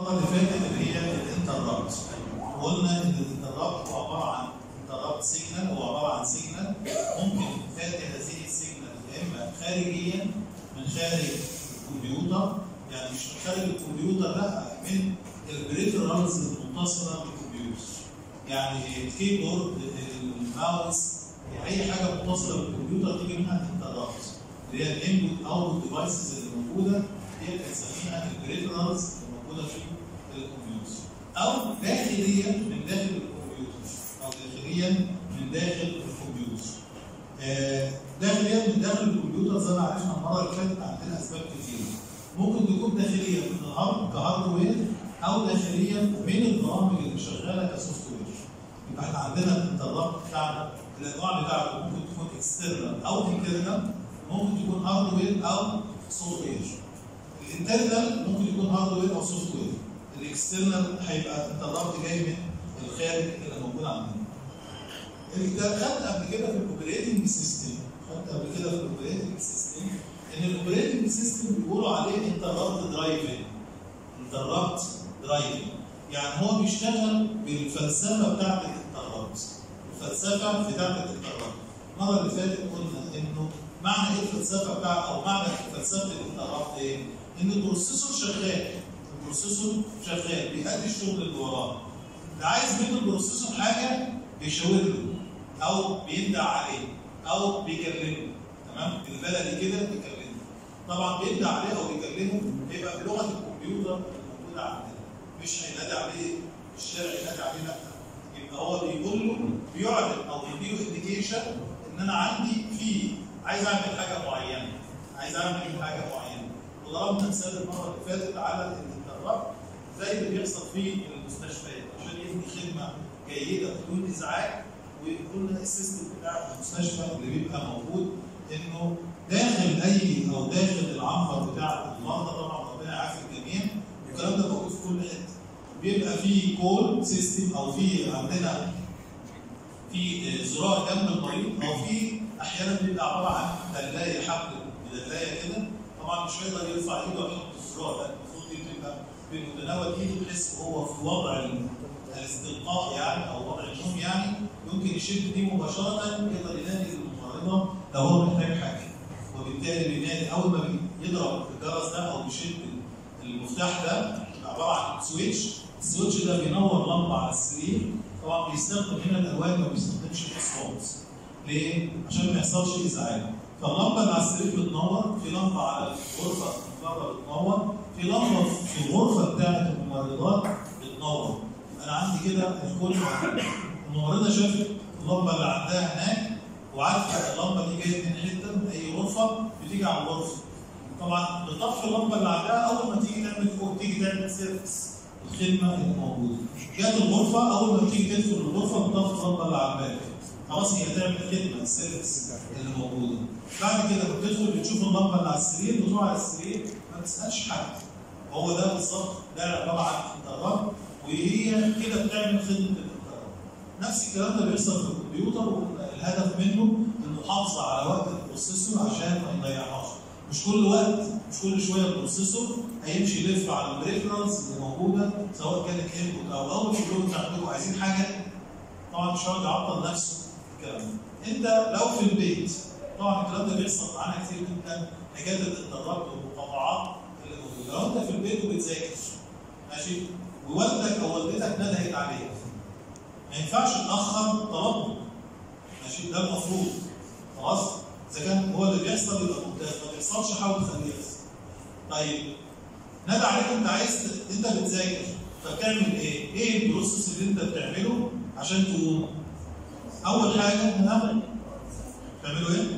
المره اللي فاتت اللي هي الانترابت وقلنا ان الانترابت هو عباره عن انترابت سيجنال هو عباره عن سيجنال ممكن تاتي هذه السيجنال يا اما خارجيا من خارج الكمبيوتر يعني مش من خارج الكمبيوتر لا من البريفرالز المتصله بالكمبيوتر يعني الكيبورد الماوس يعني اي حاجه متصله بالكمبيوتر تيجي منها الانترابت اللي هي الانبوت اوتبوت ديفايسز اللي موجوده هي بنسميها البريفرالز اللي موجوده في الكمبيوتر او داخليا من داخل الكمبيوتر او داخليا من داخل الكمبيوتر آه، داخليا من داخل الكمبيوتر زي ما عرفنا المره اللي فاتت عندنا اسباب كتير ممكن تكون داخليا من الهارد كهاردوير او داخليا من البرامج اللي شغاله كسوفت وير يبقى احنا عندنا الانترابت بتاعنا الانواع بتاعته ممكن تكون اكسترنال او انترنال ممكن تكون هاردوير او سوفت وير الانترنال ممكن يكون هاردوير او سوفت وير الاكسترنال هيبقى انترابت جاي من الخارج اللي موجود عندنا انت خدت قبل كده في الاوبريتنج سيستم خدت قبل كده في الاوبريتنج سيستم ان الاوبريتنج سيستم بيقولوا عليه انترابت درايفنج انترابت درايفنج يعني هو بيشتغل بالفلسفه بتاعت الانترابت الفلسفه بتاعت الانترابت المره اللي فاتت قلنا انه معنى ايه الفلسفه بتاع او معنى فلسفه الانترابت ايه؟ ان البروسيسور شغال البروسيسور شغال بيأدي الشغل اللي وراه اللي عايز من البروسيسور حاجه بيشاور له او بيندع عليه او بيكلمه تمام بالبلدي كده بيكلمه طبعا بيندع عليه او بيكلمه بيبقى بلغه الكمبيوتر الموجوده عندنا مش هينادي عليه في الشارع ينادي عليه لا يبقى هو بيقول له بيعلن او بيديله انديكيشن ان انا عندي في عايز اعمل حاجه معينه عايز اعمل حاجه معينه وضربنا مثال المره اللي فاتت على الانترنت زي اللي بيحصل في المستشفيات عشان يبني خدمه جيده بدون ازعاج وقلنا السيستم بتاع المستشفى اللي بيبقى موجود انه داخل اي او داخل العنبر بتاع المرضى طبعا ربنا يعافي الجميع والكلام ده موجود في كل حته بيبقى في كول سيستم او في عندنا في زرار جنب المريض او في احيانا بيبقى عباره عن دلايه حبل بدلايه كده طبعا مش هيقدر يرفع ايده ويحط الزرار ده المفروض دي تبقى بمتناول ايده بحيث هو في وضع الاستلقاء يعني او وضع النوم يعني يمكن يشد دي مباشره يقدر ينادي الممرضه لو هو محتاج حاجه وبالتالي بينادي اول ما بيضرب الجرس ده او بيشد المفتاح ده عباره عن سويتش السويتش ده بينور لمبه على السرير طبعا بيستخدم هنا الالوان ما بيستخدمش الاصوات ليه؟ عشان ما يحصلش ازعاج فاللمبه اللي على السرير بتنور في لمبه على الغرفه بره بتنور في لمبه في الغرفه بتاعت الممرضات بتنور انا عندي كده الكل الممرضه شافت اللمبه اللي عندها هناك وعارفه اللمبه دي جايه من حته من اي غرفه بتيجي على الغرفه طبعا بتطفي اللمبه اللي عندها اول ما تيجي تعمل فوق تيجي تعمل سيرفيس الخدمه اللي موجوده جت الغرفه اول ما بتيجي تدخل الغرفه بتطفي اللمبه اللي على الباب خلاص هي تعمل خدمه السيرفيس اللي موجوده بعد كده بتدخل بتشوف اللمبه اللي على السرير بتروح على السرير ما تسالش حد هو ده بالظبط ده عباره عن انترنت وهي كده بتعمل خدمه الانترنت نفس الكلام ده بيحصل في الكمبيوتر والهدف منه المحافظه على وقت البروسيسور عشان ما يضيعهاش مش كل وقت مش كل شويه البروسيسور هيمشي يلف على البريفرنس اللي موجوده سواء كانت انبوت او اوت كلهم عندكم عايزين حاجه طبعا مش هيقعد يعطل نفسه الكلام ده انت لو في البيت طبعا الكلام ده بيحصل معانا كتير جدا حكايه الانترنت والمقاطعات اللي موجوده لو انت في البيت وبتذاكر ماشي ووالدك او والدتك ندهت عليك ما ينفعش تاخر طلبه ماشي ده المفروض خلاص اذا كان هو اللي بيحصل يبقى ممتاز ما بيحصلش حاول تخليه يحصل طيب نادى عليك انت عايز انت بتذاكر فبتعمل ايه؟ ايه البروسيس اللي انت بتعمله عشان تقوم؟ اول حاجه هنعمل بتعملوا ايه؟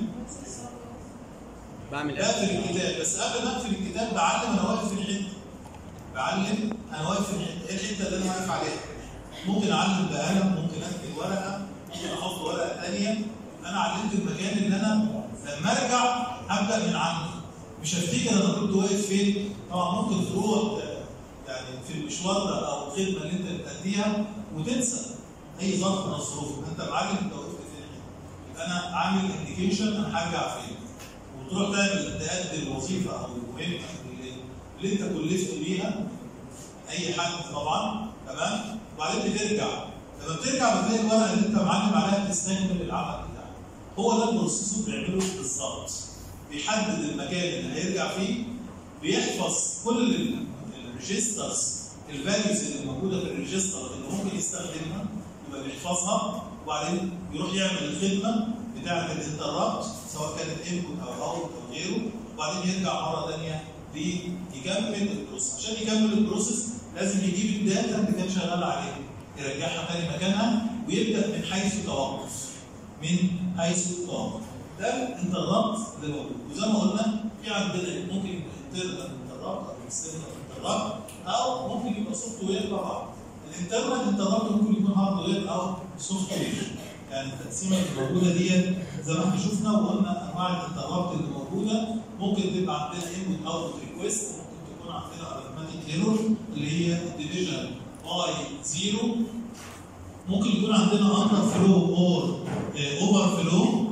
بعمل بقفل الكتاب بس قبل ما اقفل الكتاب بعلم انا واقف في الحته بعلم انا واقف في الحته ايه الحته اللي انا واقف عليها؟ ممكن اعلم بقلم ممكن اكتب ورقه ممكن احط ورقه ثانيه انا علمت المكان اللي انا لما ارجع هبدا من عنده مش هفتكر انا كنت واقف فين طبعا ممكن تروح يعني في المشوار ده او الخدمه اللي انت بتأديها وتنسى اي ظرف من الظروف انت معلم انت وقفت فين يبقى انا عامل انديكيشن انا هرجع فين وتروح تعمل تأدي الوظيفه او المهمه اللي, اللي انت كلفت بيها اي حد طبعا تمام وبعدين بترجع لما بترجع بتلاقي الورقه اللي انت معلم عليها بتستكمل العمل بتاعك هو ده البروسيسور بيعمله بالظبط بيحدد المكان اللي هيرجع فيه بيحفظ كل الريجسترز الفاليوز اللي موجوده في الريجستر اللي ممكن يستخدمها يبقى بيحفظها وبعدين يروح يعمل الخدمه بتاعه الانترابت سواء كانت انبوت او اوت او غيره وبعدين يرجع مره ثانيه يكمل البروسيس عشان يكمل البروسيس لازم يجيب الداتا اللي كان شغال عليها يرجعها تاني مكانها ويبدا من حيث توقف من حيث توقف ده الانترابت اللي موجود وزي ما قلنا في عندنا ممكن يبقى انترنال انترابت او اكسترنال انترابت او ممكن يبقى سوفت وير مع بعض الانترنال انترابت ممكن يكون هارد وير او سوفت وير يعني التقسيمه اللي موجوده ديت زي ما احنا شفنا وقلنا انواع الانترابت اللي موجوده ممكن تبقى عندنا انبوت اوتبوت ريكويست ممكن تكون عندنا ارثماتيك ايرور اللي هي الديفيجن باي زيرو ممكن يكون عندنا اندر فلو اور اوفر فلو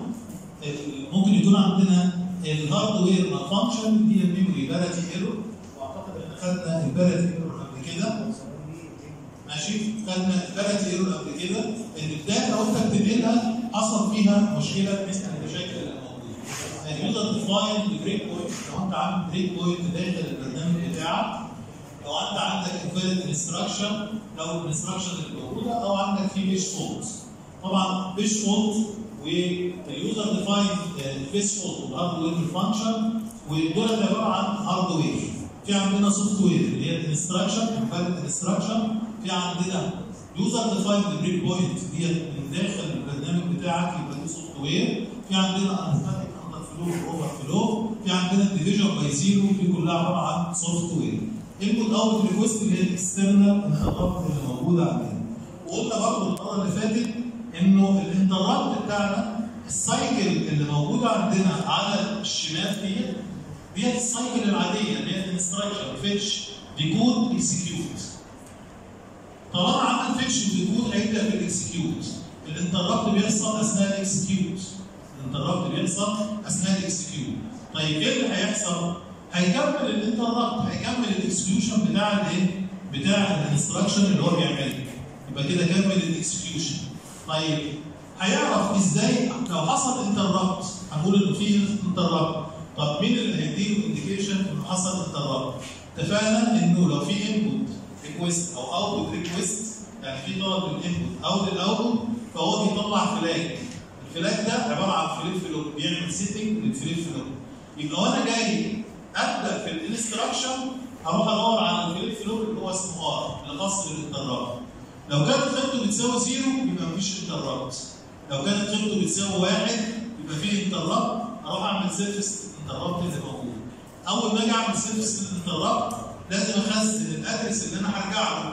ممكن يكون عندنا الهاردوير ما فانكشن دي الميموري بارتي ايرور واعتقد ان خدنا البارتي ايرور قبل كده ماشي خدنا البارتي ايرور قبل كده ان الداتا وانت بتنقلها حصل فيها مشكله مثل المشاكل اللي موجوده اليوزر ديفاين البريك بوينت لو انت عامل بريك بوينت داخل البرنامج بتاعك لو انت عندك انفيرد انستراكشن لو الانستراكشن اللي موجوده او عندك في بيش فولت طبعا بيش فولت واليوزر ديفاين البيش فولت والهاردوير فانكشن ودول عباره عن هاردوير في عندنا سوفت وير اللي هي الانستراكشن انفيرد انستراكشن في عندنا يوزر ديفاين بريك بوينت ديت من داخل البرنامج بتاعك يبقى دي سوفت وير في عندنا ارثماتيك اندر فلو اوفر فلو في عندنا الديفيجن باي زيرو دي كلها عباره عن سوفت وير انبوت اوت ريكوست اللي هي الاكسترنال انترابت اللي موجوده عندنا وقلنا برضه المره اللي فاتت انه الانترابت بتاعنا السايكل اللي موجوده عندنا على الشمال ديت ديت السايكل العاديه اللي هي الانستراكشن فيتش ديكود اكسكيوت طالما عمل فيتش ديكود هيبدا في الاكسكيوت الانترابت بيحصل اثناء الاكسكيوت الانترابت بيحصل اثناء الاكسكيوت طيب ايه اللي هيحصل؟ هيكمل الانترابت هيكمل الاكسكيوشن بتاع الايه؟ بتاع الانستراكشن اللي هو بيعمله يبقى كده كمل الاكسكيوشن طيب هيعرف ازاي لو حصل انترابت هنقول انه في انترابت طب مين اللي هيديله انديكيشن انه حصل انترابت؟ اتفقنا انه لو في انبوت ريكويست او اوتبوت ريكويست يعني في طلب للانبوت او للاوتبوت فهو بيطلع فلاج الفلاج ده عباره عن فليب فلوب بيعمل سيتنج للفليب فلوب يبقى وانا جاي ابدا في الانستراكشن هروح ادور على الفليب فلوب اللي هو اسمه ار اللي خاص بالانترابت لو كانت قيمته بتساوي زيرو يبقى مفيش انترابت لو كانت قيمته بتساوي واحد يبقى في انترابت اروح اعمل سيرفيس الانترابت اللي موجود اول ما اجي اعمل سيرفيس الانترابت لازم اخزن الادرس اللي انا هرجع له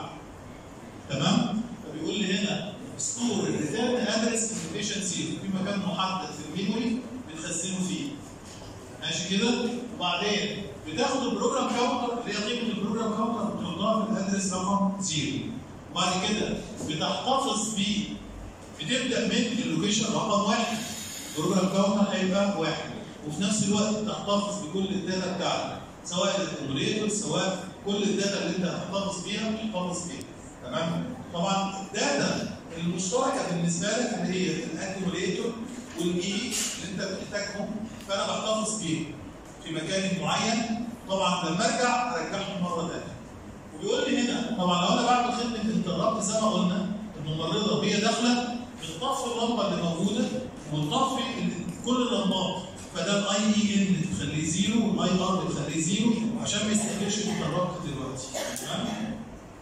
تمام فبيقول لي هنا ستور الريتيرن ادرس انفيشن زيرو في مكان محدد في الميموري بتخزنه فيه ماشي كده وبعدين بتاخد البروجرام كاونتر اللي هي قيمه البروجرام كاونتر بتحطها في الادرس رقم زيرو وبعد كده بتحتفظ بيه بتبدا من اللوكيشن رقم واحد البروجرام كاونتر هيبقى واحد وفي نفس الوقت تحتفظ بكل الداتا بتاعتك سواء الاكيوميليتور سواء كل الداتا اللي انت هتحتفظ بيها تحتفظ بيها تمام طبعا الداتا المشتركه بالنسبه لك اللي هي الاكيوميليتور والاي اللي انت بتحتاجهم فانا بحتفظ بيهم في مكان معين طبعا لما ارجع ارجعهم مره ثانيه وبيقول لي هنا طبعا لو انا بعمل خدمه انترابت زي ما قلنا الممرضه وهي داخله بتطفي اللمبه اللي موجوده وتطفي كل اللمبات فده الاي اي ان بتخليه زيرو والاي ار بتخليه زيرو عشان ما يستهلكش الانترابت دلوقتي تمام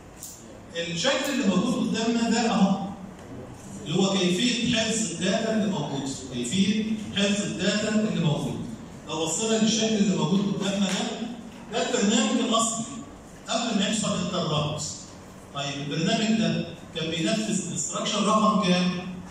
الشكل اللي موجود قدامنا ده اهو اللي هو كيفيه حفظ الداتا اللي موجود كيفيه حفظ الداتا اللي موجود لو بصينا للشكل اللي موجود قدامنا ده ده البرنامج الاصلي قبل ما يحصل انترابت طيب البرنامج ده كان بينفذ انستراكشن رقم كام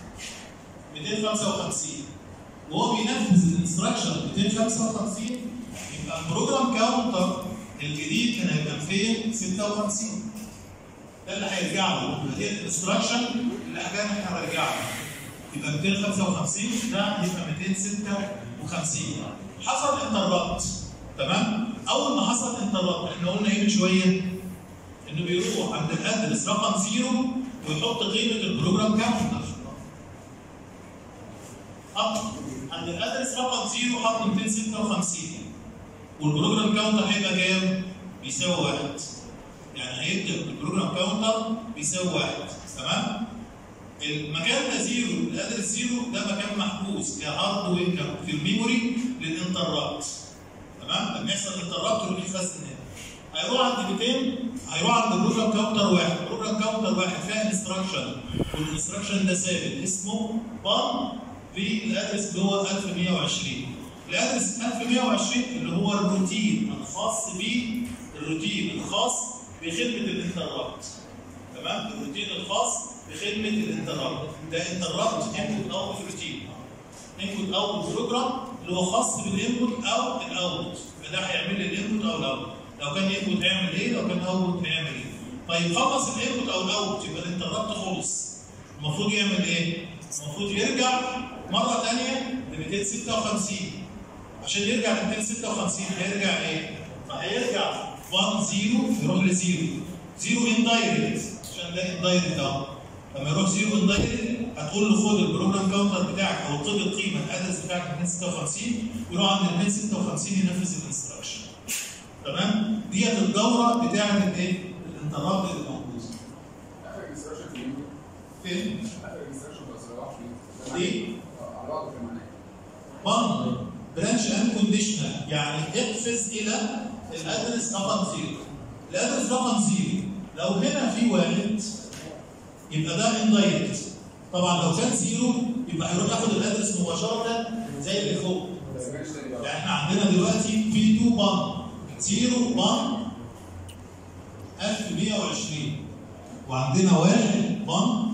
255 وهو بينفذ الانستراكشن 255 يبقى البروجرام كاونتر الجديد كان هيبقى 256 ده اللي هيرجع له يبقى دي الانستراكشن اللي كان احنا هنرجع له يبقى 255 ده يبقى 256 حصل انتربت تمام اول ما حصل انتربت احنا قلنا ايه من شويه انه بيروح عند الادرس رقم زيرو ويحط قيمه البروجرام كاونتر حط عند الادرس رقم زيرو حط 256 والبروجرام كاونتر هيبقى كام؟ بيساوي واحد يعني هيكتب البروجرام كاونتر بيساوي واحد تمام؟ المكان ده زيرو الادرس زيرو ده مكان محبوس كهاردوير في الميموري للانترابت تمام؟ لما يحصل انترابت يروح يخزن هنا هيروح عند 200 هيروح عند البروجرام كاونتر واحد البروجرام كاونتر واحد فيها انستراكشن والانستراكشن ده ثابت اسمه بان بالادرس اللي هو 1120 الادرس 1120 اللي هو الروتين الخاص بيه الروتين الخاص بخدمه الانترابت تمام الروتين الخاص بخدمه الانترابت ده انترابت انبوت اوت روتين انبوت اوت بروجرام اللي هو خاص بالانبوت او الاوتبوت فده هيعمل لي الانبوت او الاوتبوت لو كان انبوت هيعمل ايه لو كان اوتبوت هيعمل ايه طيب خلص الانبوت او الاوتبوت يبقى الانترابت خلص المفروض يعمل ايه المفروض يرجع مره ثانيه ل 256 عشان يرجع ل 256 هيرجع ايه فهيرجع 1 0 يروح ل 0 0 ان دايركت عشان ده ان دايركت اهو لما يروح 0 ان دايركت هتقول له خد البروجرام كاونتر بتاعك او خد القيمه الادرس بتاعك 256 يروح عند 256 ينفذ الانستراكشن تمام ديت الدوره بتاعه الايه الانترابت اللي موجوده اخر انستراكشن في اليوم فين اخر انستراكشن بس راح فيه ليه؟ على بعض في المعنى one برانش اند كونديشنال يعني اقفز الى الادرس رقم زيرو الادرس رقم زيرو لو هنا في واحد يبقى ده اندايركت طبعا لو كان زيرو يبقى هيروح ياخد الادرس مباشره زي اللي فوق بس ماشي تاني بقى يعني احنا عندنا دلوقتي في 2 بان 0 بان 1120 وعندنا واحد بان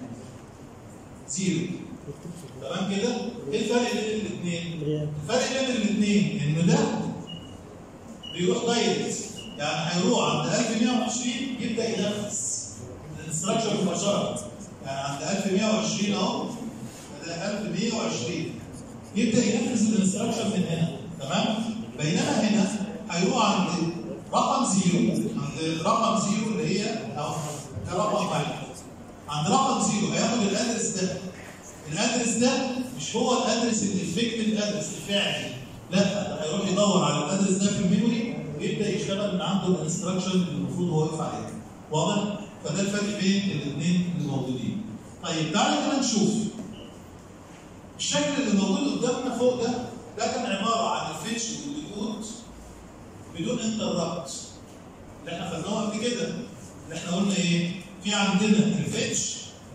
0 تمام كده؟ ايه الفرق بين الاثنين؟ الفرق بين الاثنين ان ده بيروح دايركت يعني هيروح عند 1120 يبدا ينفذ الانستراكشن مباشره يعني عند 1120 اهو ده 1120 يبدا ينفذ الانستراكشن من هنا تمام بينما هنا هيروح عند رقم زيرو عند رقم زيرو اللي هي اهو ده رقم واحد عند رقم زيرو هياخد الادرس ده الادرس ده مش هو الادرس الافكتيف ادرس الفعلي لا ده هيروح يدور على الادرس ده في الميموري ويبدا يشتغل من عنده الانستراكشن اللي المفروض هو يقف عليها واضح؟ فده الفرق بين الاثنين اللي موجودين. طيب تعالى كده نشوف الشكل اللي موجود قدامنا فوق ده ده كان عباره عن الفيتش والديكود بدون انتربت اللي احنا خدناه قبل كده اللي احنا قلنا ايه؟ في عندنا الفيتش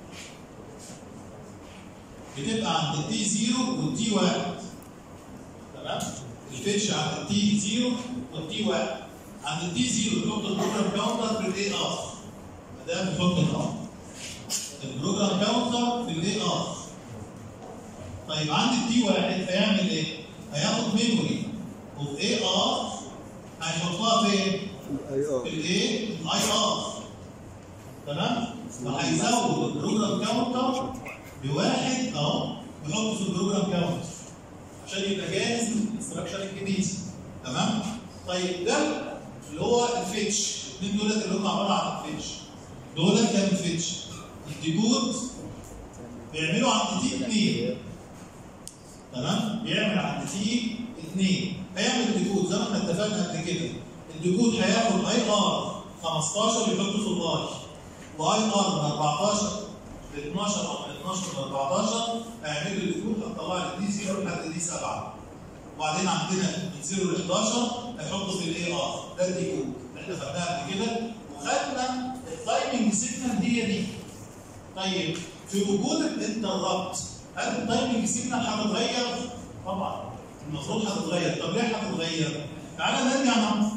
بتبقى عند التي 0 والتي 1 تمام؟ الفيتش عند التي 0 والتي 1 عند التي 0 بنحط البروجرام كاونتر في الاي ار ده بنحط هنا البروجرام كاونتر في الاي ار طيب عند التي 1 هيعمل ايه؟ هياخد ميموري اوف اي ار هيحطها فين؟ في الايه؟ الاي ار تمام؟ وهيزود البروجرام كاونتر بواحد اهو يحطه في البروجرام كاونتر عشان يبقى جاهز للانستراكشن الجديد تمام؟ طيب ده اللي هو الفيتش الاثنين دولت اللي هم عباره عن الفيتش دولت كام فيتش؟ الديكود بيعملوا عند تي 2 تمام؟ بيعمل عند تي 2 هيعمل ديكود زي ما احنا اتفقنا قبل كده الديكود هياخد اي ار 15 يحطه في الاي واي ار من 14 ل 12 او من 12 ل 14 هيعمل لي ديكود هتطلع لي دي 0 لحد دي 7 وبعدين عندنا من 0 ل 11 هيحطه في الاي ار ده الديكود اللي احنا خدناها قبل كده وخدنا التايمنج سيجنال هي دي طيب في وجود الانتربت هل التايمنج سيجنال هتتغير؟ طبعا المفروض هتتغير طب ليه هتتغير؟ تعالى نرجع نعم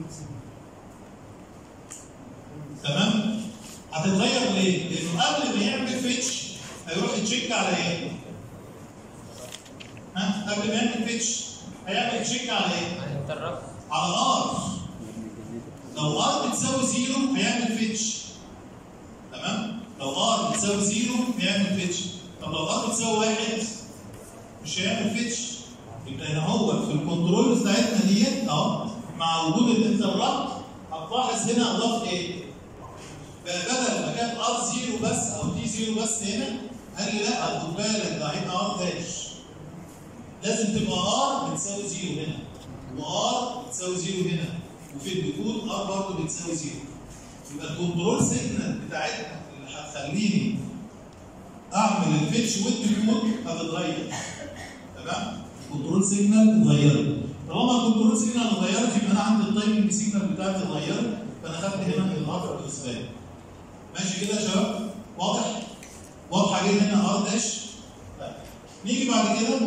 تمام؟ هتتغير ليه؟ لانه قبل ما يعمل فيتش هيروح يتشيك على ايه؟ ها؟ قبل ما يعمل فيتش هيعمل تشيك على ايه؟ هنتطرق على ار لو ار بتساوي زيرو هيعمل فيتش تمام لو ار بتساوي زيرو هيعمل فيتش طب لو ار بتساوي واحد مش هيعمل فيتش يبقى هنا هو في الكنترول بتاعتنا ديت اهو مع وجود الانتربت هتلاحظ هنا اضاف ايه؟ زيرو بس او تي زيرو بس هنا قال لي لا خد بالك ده هيبقى ار داش لازم تبقى ار بتساوي زيرو هنا وار بتساوي زيرو هنا وفي الدخول ار برضه بتساوي زيرو يبقى الكنترول سيجنال بتاعتنا اللي هتخليني اعمل الفيتش والدخول هتتغير تمام الكنترول سيجنال اتغيرت طالما الكنترول سيجنال اتغيرت يبقى انا عندي التايمنج سيجنال بتاعتي اتغيرت فانا خدت هنا الار بالنسبه لي ماشي كده يا شباب واضح واضحه جدا هنا ار داش طيب. نيجي بعد كده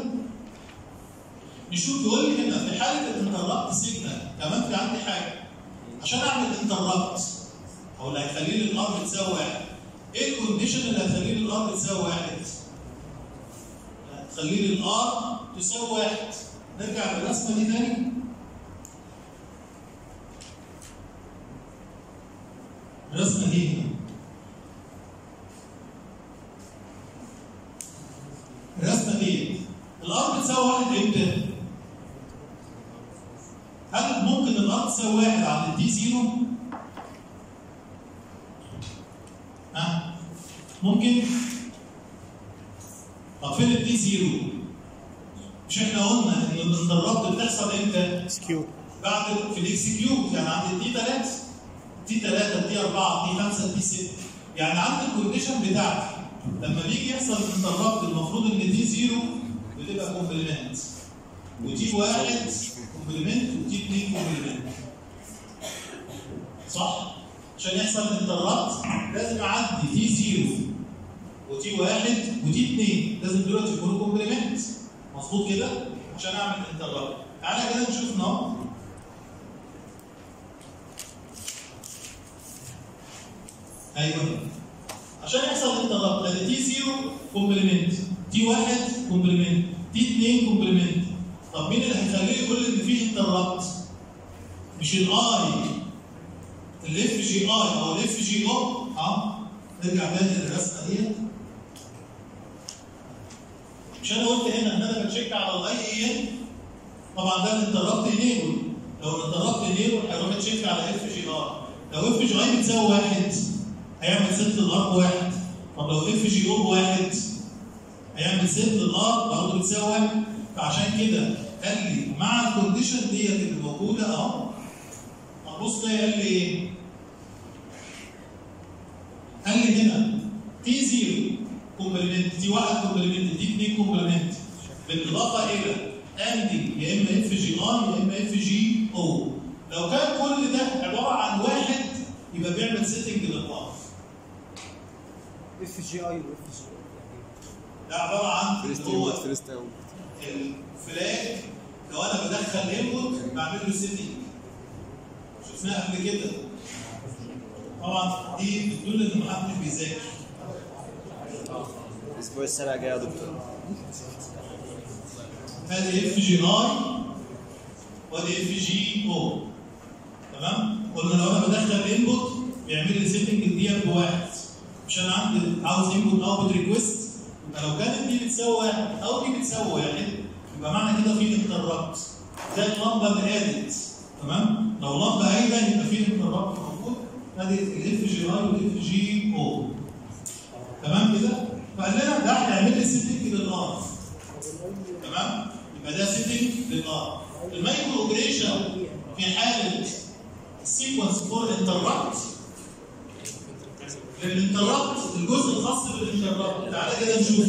نشوف يقول لي هنا في حاله الانتربت سيجنال كمان في عندي حاجه عشان اعمل انتربت او اللي هيخلي لي الار بتساوي واحد ايه الكونديشن اللي هتخلي لي الار بتساوي واحد؟ هتخلي لي الار تساوي واحد نرجع للرسمه دي تاني الرسمه دي هنا الرسمه دي الار بتساوي واحد امتى؟ هل ممكن الار تساوي واحد عند الدي زيرو؟ ها؟ ممكن؟ طب فين الدي زيرو؟ مش احنا قلنا ان الانتربت بتحصل امتى؟ سكيو بعد في الاكسكيوت يعني عند الدي 3 دي 3 دي 4 دي 5 دي 6 يعني عند الكونديشن بتاعتي لما بيجي يحصل انتربت المفروض ان دي 0 بتبقى كومبلمنت ودي 1 كومبلمنت ودي 2 كومبلمنت صح؟ عشان يحصل انتربت لازم اعدي دي 0 ودي 1 ودي 2 لازم دلوقتي يكونوا كومبلمنت مظبوط كده؟ عشان اعمل انتربت تعالى كده نشوف نوع ايوه عشان يحصل انتربت ادي تي 0 كومبلمنت تي 1 كومبلمنت تي 2 كومبلمنت طب مين اللي هيخليه يقول ان في انتربت؟ مش الاي الاف جي اي او الاف جي او اه نرجع تاني للرسمه ديت مش انا قلت هنا ان انا بتشيك على الاي اي ان طبعا ده الانتربت انيبل لو الانتربت انيبل هيروح يتشيك على اف جي ار لو اف جي اي بتساوي واحد هيعمل ست الار بواحد طب لو اف جي او بواحد هيعمل ست الار برضه بتساوي واحد فعشان كده قال لي مع الكونديشن ديت اللي موجوده اهو هتبص تلاقي قال لي ايه؟ قال لي هنا تي 0 كومبلمنت تي 1 كومبلمنت تي 2 كومبلمنت بالاضافه الى اندي يا اما اف جي اي يا اما اف جي او لو كان كل ده عباره عن واحد يبقى بيعمل سيتنج للار اف جي اي واف جي ده عباره عن فيرست اللي هو اوت فيرست اوت الفلاج لو انا بدخل انبوت بعمل له سيتنج شفناها قبل كده طبعا دي بتدل ان محدش بيذاكر الاسبوع السابع جاي يا دكتور ادي اف جي اي وادي اف جي او تمام قلنا لو انا بدخل انبوت بيعمل لي سيتنج ديت بواحد مش انا عندي عاوز انبوت اوتبوت ريكويست يبقى لو كانت دي بتساوي واحد او دي بتساوي واحد يبقى معنى كده في انتربت زي اللمبه اللي قادت تمام لو لمبه قايده يبقى في انتربت موجود ادي الاف جي اي والاف جي او تمام كده فقال لنا ده هيعمل لي سيتنج للار تمام يبقى ده سيتنج للار المايكرو اوبريشن في حاله السيكونس فور انتربت الانتربت الجزء الخاص بالانتربت تعالى كده نشوف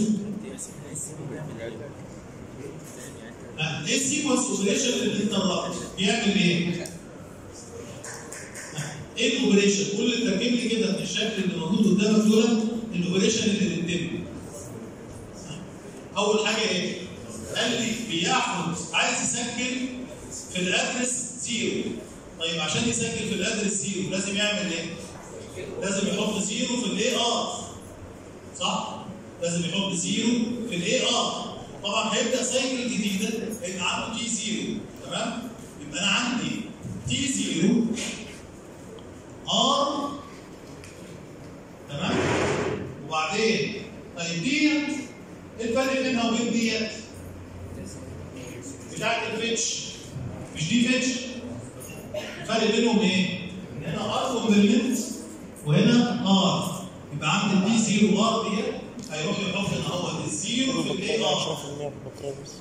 ها، ايه السيكونس اوبريشن للانتربت بيعمل ايه؟ ها، ايه الاوبريشن؟ كل اللي ترجم لي كده في الشكل اللي موجود قدامك دول الاوبريشن اللي بتتم اول حاجه ايه؟ قال لي بياخد عايز يسجل في الادرس زيرو طيب عشان يسجل في الادرس زيرو لازم يعمل ايه؟ لازم يحط زيرو في الاي ار صح؟ لازم يحط زيرو في الاي ار طبعا هيبدا سايكل جديده لان عنده تي زيرو تمام؟ يبقى انا عندي تي زيرو ار تمام؟ وبعدين طيب ديت ايه الفرق بينها وبين ديت؟ بتاعت الفيتش مش دي فيتش الفرق بينهم ايه؟ هنا ار كومبلمنت وهنا ار يبقى عند الدي 0 ار دي هيروح يحط هنا هو الزيرو في الاي ار 10% بطارية بس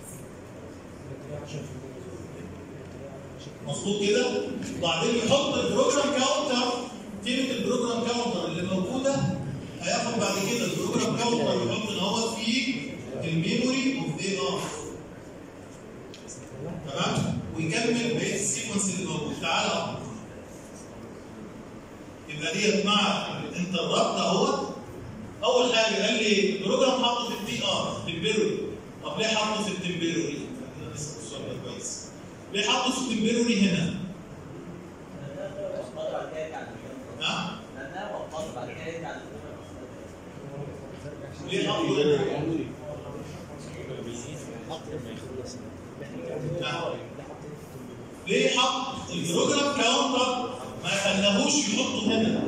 مظبوط كده وبعدين يحط البروجرام كاونتر قيمه البروجرام كاونتر اللي موجوده هياخد بعد كده البروجرام كاونتر ويحط ان هو في الميموري اوف اي ار تمام ويكمل بقيه السيكونس اللي موجود تعالى أهو. يبقى ديت مع الانتربت اهوت اول حاجه قال لي البروجرام حاطه في التي ار تمبروري طب ليه حاطه في التمبروري؟ أنا لسه السؤال ده كويس ليه حاطه في التمبروري هنا؟ ها؟ ليه حاطه هنا؟ ها؟ ليه حط البروجرام كاونتر ما خلاهوش يحطه هنا؟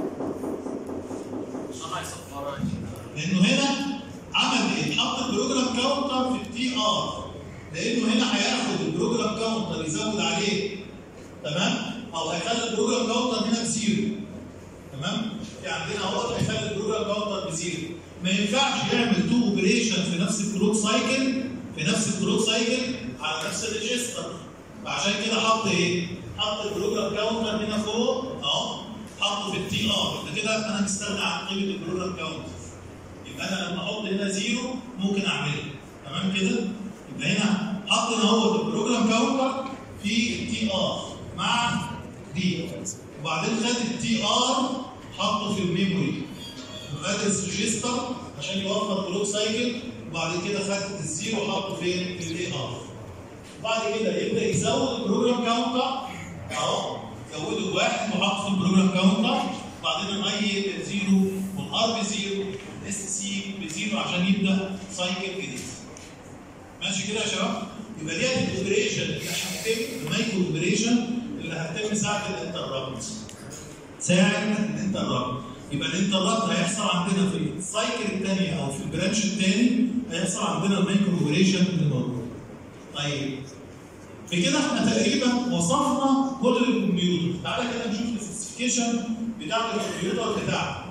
لانه هنا عمل ايه؟ حط البروجرام كاونتر في التي ار لانه هنا هياخد البروجرام كاونتر يزود عليه تمام؟ او هيخلي البروجرام كاونتر هنا بزيرو تمام؟ في عندنا اهوت هيخلي البروجرام كاونتر بزيرو ما ينفعش يعمل تو اوبريشن في نفس الكلوك سايكل في نفس الكلوك سايكل على نفس الريجستر فعشان كده حط ايه؟ حط البروجرام كاونتر هنا فوق اهو حطه في التي ار يبقى كده انا مستغني عن قيمه البروجرام كاونتر يبقى انا لما احط هنا زيرو ممكن اعمله تمام كده؟ يبقى هنا حط هنا هو البروجرام كاونتر في التي ار مع دي وبعدين خد التي ار حطه في الميموري وادرس ريجستر عشان يوفر كلوك سايكل وبعد كده خد الزيرو حطه فين؟ في الاي ار بعد كده يبدا يزود البروجرام كاونتر اهو زوده بواحد وحط في البروجرام كاونتر وبعدين الاي بزيرو والار بزيرو الاس سي بزيرو عشان يبدا سايكل جديد ماشي كده يا شباب يبقى ديت الاوبريشن اللي هتتم المايكرو اوبريشن اللي هتتم ساعه الانتربت ساعه الانتربت يبقى الانتربت هيحصل عندنا في السايكل الثانيه او في البرانش الثاني هيحصل عندنا المايكرو اوبريشن الموجود طيب بكده احنا تقريبا وصفنا كل الكمبيوتر تعالى كده نشوف السبيسيفيكيشن بتاعت الكمبيوتر بتاعنا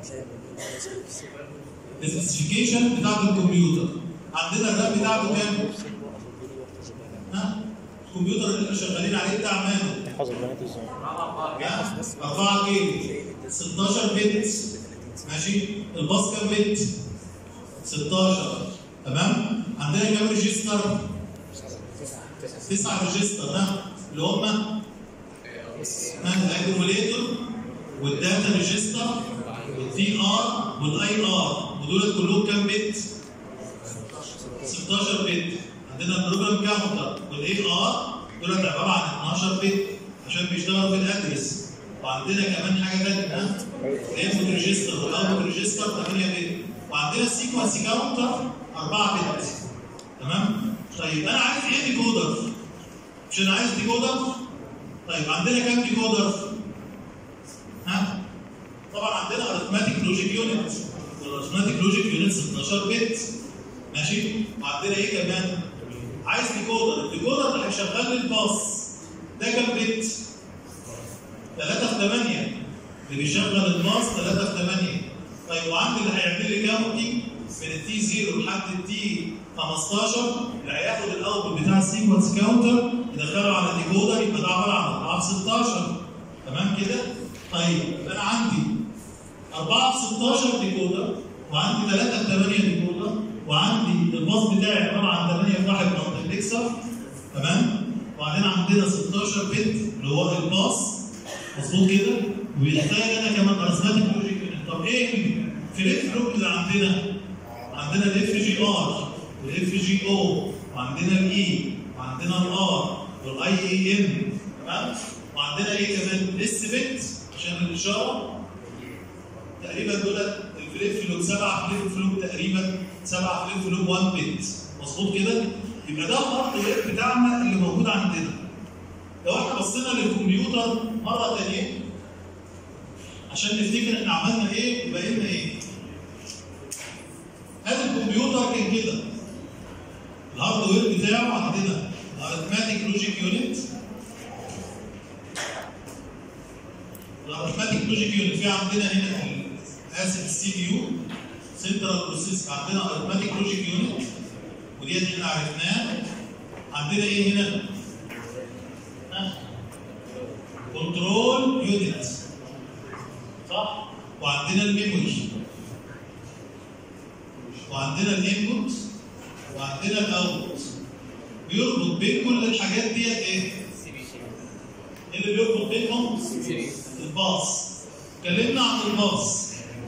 السبيسيفيكيشن بتاعت الكمبيوتر عندنا الرام بتاعته كام؟ ها؟ الكمبيوتر اللي احنا شغالين عليه بتاع مانو يحفظ البيانات ازاي 4 جيجا 16 بت ماشي الباص كام بت 16 تمام عندنا كام ريجستر تسعة ريجستر ها اللي هم ها الاكيوميليتور والداتا ريجستر والتي ار والاي ار ودول كلهم كام بت 16 بت عندنا البروجرام كاونتر والاي ار دول عباره عن 12 بت عشان بيشتغلوا في الادرس وعندنا كمان حاجه ثانيه ها الانبوت ريجستر والاوتبوت ريجستر 8 بت وعندنا السيكونس كاونتر 4 بت تمام طيب انا عايز ايه ديكودر مش انا عايز ديكودر طيب عندنا كام ديكودر ها طبعا عندنا ارثماتيك لوجيك يونت والارثماتيك لوجيك يونت 16 بت ماشي وعندنا ايه كمان عايز ديكودر الديكودر اللي هيشغل لي الباص ده كام بت 3 في 8 اللي بيشغل الباص 3 في 8 طيب وعندي اللي هيعمل لي كاونتنج من التي 0 لحد التي 15 اللي هياخد الاوتبوت بتاع السيكونس كاونتر يدخله على الديكودر يبقى ده عباره عن 4 في 16 تمام كده؟ طيب يبقى انا عندي 4 في 16 ديكودر وعندي 3 في 8 ديكودر وعندي الباص بتاعي عباره عن 8 في 1 مالتبلكسر تمام؟ وبعدين عندنا 16 بت اللي هو الباص مظبوط كده؟ ويحتاج انا كمان ارثماتيك لوجيك يونت طب ايه الفليب فلوب اللي عندنا؟ عندنا الاف جي ار والاف جي او وعندنا الاي وعندنا الار والاي اي ام تمام وعندنا ايه كمان الاس بت عشان الاشاره تقريبا دول الفليب فلوب سبع فليب فلوب تقريبا سبع فليب فلوب 1 بت مظبوط كده يبقى ده الهارد بتاعنا اللي موجود عندنا لو احنا بصينا للكمبيوتر مره ثانيه عشان نفتكر احنا عملنا ايه وبقى لنا ايه هذا الكمبيوتر كان كده الهاردوير بتاعه عندنا arithmetic لوجيك يونت الارثماتيك لوجيك يونت في عندنا هنا اسف السي بي يو سنترال بروسيس عندنا ارثماتيك لوجيك يونت وديت احنا عرفناها عندنا ايه هنا؟ كنترول يونت صح؟ وعندنا الميموري وعندنا الانبوت وعندنا الاوتبوت بيربط بين كل الحاجات ديت ايه؟ ايه اللي بيربط بينهم؟ الباص اتكلمنا عن الباص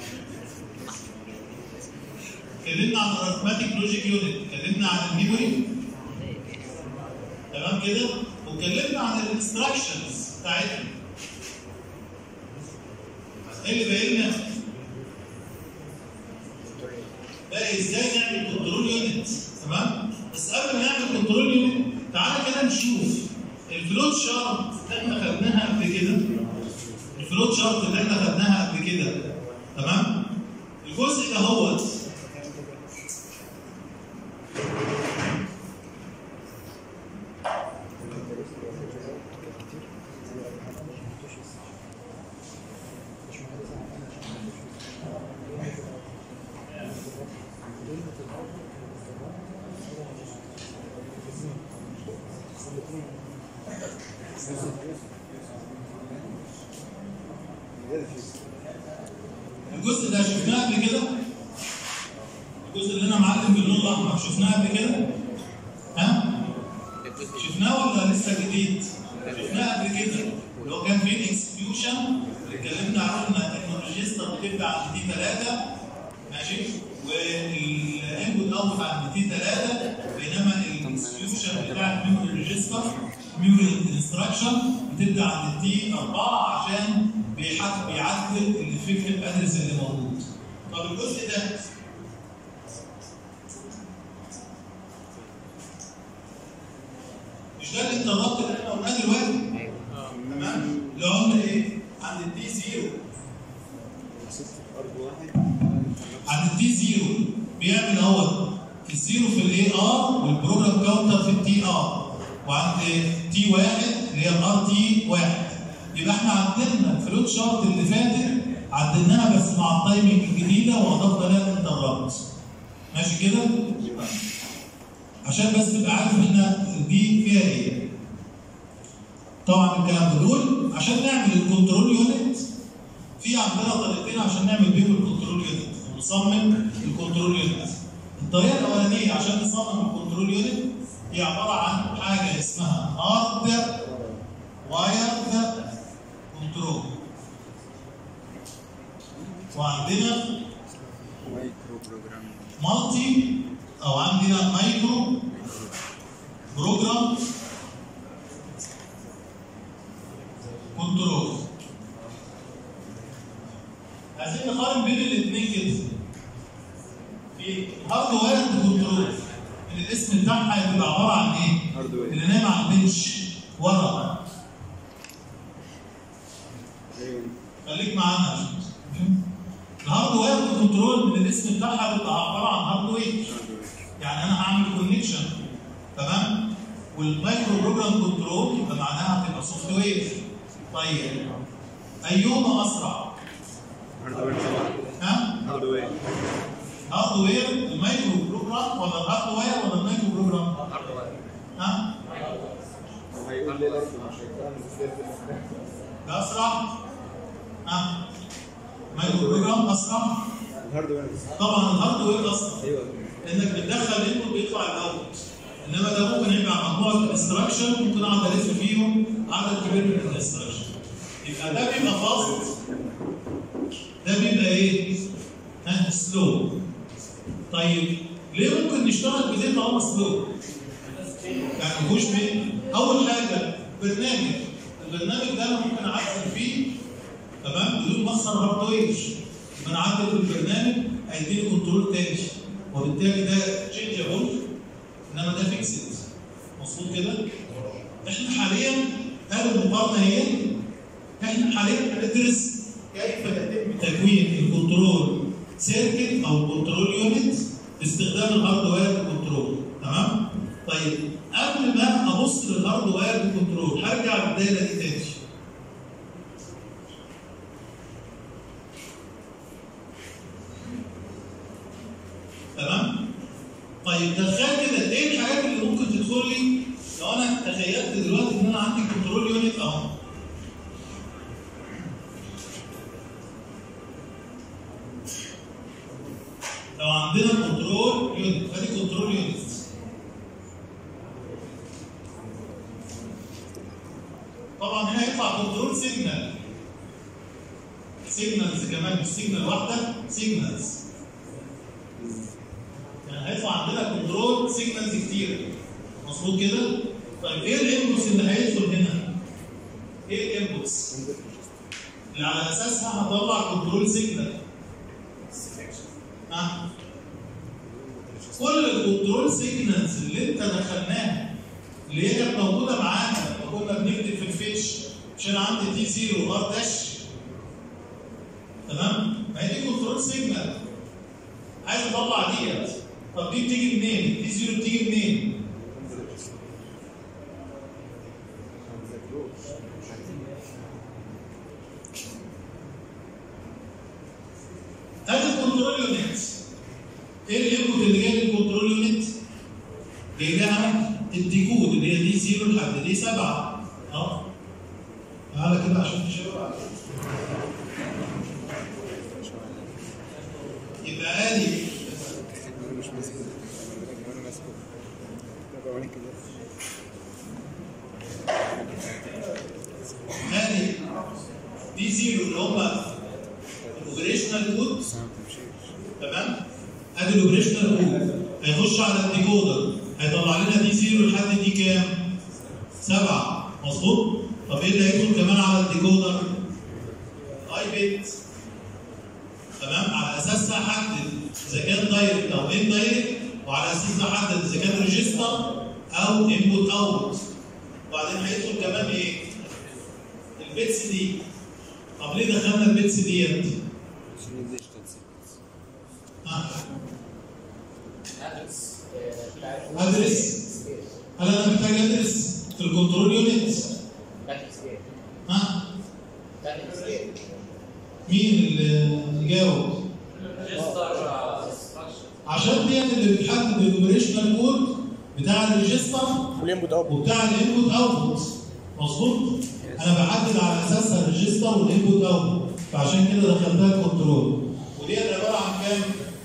اتكلمنا عن الارثماتيك لوجيك يونت اتكلمنا عن الميموري تمام كده واتكلمنا عن الانستراكشنز بتاعتنا ايه اللي باين لنا بقى ازاي نعمل كنترول يونت تمام بس قبل ما نعمل كنترول يونت تعالى كده نشوف الفلوت شارت اللي احنا خدناها قبل كده الفلوت شارت اللي احنا خدناها قبل كده تمام الجزء ده هو الجزء ده شفناه قبل كده الجزء اللي انا معلم باللون الاحمر شفناه قبل كده ها شفناه ولا لسه جديد شفناه قبل كده اللي هو كان فيه اكسكيوشن اللي اتكلمنا عنه ان الريجستر بتبدا عند تي 3 ماشي والانبوت اوت عند تي 3 بينما الاكسكيوشن بتاع الميموري ريجستر ميموري انستراكشن بتبدا عند تي 4 عشان بيحط بيعدل الافكتيف ادرس اللي موجود طب الجزء ده مش ده الانترابت اللي احنا قلناه دلوقتي تمام اللي هو ايه عند التي 0 عند التي 0 بيعمل اهوت الزيرو في الاي ار والبروجرام كاونتر في التي ار وعند تي 1 اللي هي الار تي 1 يبقى احنا عدلنا الفلوت شارت اللي فاتت عدلناها بس مع التايمنج الجديده واضفنا لها الانترابت ماشي كده؟ عشان بس تبقى عارف ان دي فيها ايه طبعا الكلام ده دول عشان نعمل الكنترول يونت في عندنا طريقتين عشان نعمل بيهم الكنترول يونت نصمم الكنترول يونت الطريقه الاولانيه عشان نصمم الكنترول يونت هي عباره عن حاجه اسمها هارد وايرد كنترول وعندنا مايكرو بروجرام مالتي او عندنا مايكرو بروجرام كنترول عايزين نقارن بين الاثنين كده في هاردوير كنترول ان الاسم بتاعها هيبقى عباره عن ايه؟ هاردوير. اللي نايم على البنش ورا ايوه خليك معانا عشان الهاردوير كنترول من الاسم بتاعها بيبقى عباره عن هاردوير هاردوير يعني انا هعمل كونكشن تمام والمايكرو بروجرام كنترول يبقى معناها هتبقى سوفت وير طيب ايهما اسرع؟ هاردوير طبعا ها؟ هاردوير هاردوير المايكرو بروجرام ولا الهاردوير ولا المايكرو بروجرام؟ ها؟ هيقول لي لازم مش هيفهم ازاي ده اسرع؟ ها؟ مايكرو بروجرام اسرع؟ الهاردوير طبعا الهاردوير اسرع ايوه لانك بتدخل الانبوت بيطلع الاوت انما ده ممكن يبقى على مجموعه انستراكشن ممكن اقعد الف فيهم عدد كبير من الانستراكشن يبقى ده بيبقى فاست ده بيبقى ايه؟ ها سلو طيب ليه ممكن نشتغل بديتا هو سلو؟ يعني مفيهوش مين؟ اول حاجه برنامج البرنامج ده انا ممكن اعدل فيه تمام بدون ما اخسر هاردوير انا اعدل في البرنامج هيديني كنترول تاني وبالتالي ده تشينجابل انما ده فيكسد مظبوط كده؟ احنا حاليا هذه المقارنه هي احنا حاليا هندرس كيف يتم تكوين الكنترول سيركت او الكنترول يونت باستخدام الهاردوير كنترول تمام؟ طيب قبل ما ابص للهاردوير كنترول هرجع للدايره دي تاني طيب تخيل كده ايه الحاجات اللي ممكن تدخل لي لو انا تخيلت دلوقتي ان انا عندي كنترول يونت اهو لو عندنا كنترول يونت ادي كنترول يونت طبعا هنا هيطلع كنترول سيجنال سيجنالز كمان مش سيجنال واحده سيجنالز يعني هيطلع عندنا كنترول سيجنالز كتير مظبوط كده طيب ايه الانبوتس اللي هيدخل هنا ايه الانبوتس اللي على اساسها هطلع كنترول سيجنال ها كل الكنترول سيجنالز اللي انت دخلناها اللي هي كانت موجوده معانا لما كنا بنكتب في الفيتش عشان عندي تي 0 وار داش تمام؟ ما هي دي كنترول سيجنال عايز اطلع ديت طب دي بتيجي منين؟ دي 0 بتيجي منين؟ ادي الكنترول يونت ايه الانبوت اللي جاي للكنترول يونت؟ جاي لها الديكود اللي هي دي 0 لحد دي 7 اه تعالى كده عشان تشاور على يبقى ادي انا مش ماسك انا ماسكه طب اوريك كده ادي دي 0 اللي هم الاوبريشنال كود بس انا ما بتمشيش تمام ادي الاوبريشنال كود هيخش على الديكودر هيطلع لنا دي 0 لحد دي كام؟ 7 مظبوط؟ طب ايه اللي هيدخل كمان على الديكودر؟ اي بت تمام على اساسها احدد اذا كان دايركت او ان دايركت وعلى اساسها احدد اذا كان ريجستر او انبوت اوت وبعدين هيدخل كمان ايه؟ البيتس دي طب ليه دخلنا البيتس ديت؟ عشان الديجيتال سيكونس ها ادرس ادرس هل انا محتاج ادرس في الكنترول يونت باتل سكيل ها باتل سكيل مين اللي جاوب عشان ديت اللي بتحدد الاوبريشنال كود بتاع الريجستر والانبوت اوت وبتاع الانبوت اوتبوت مظبوط انا بحدد على اساسها الريجستر والانبوت اوتبوت فعشان كده دخلتها الكنترول وديت عباره عن كام؟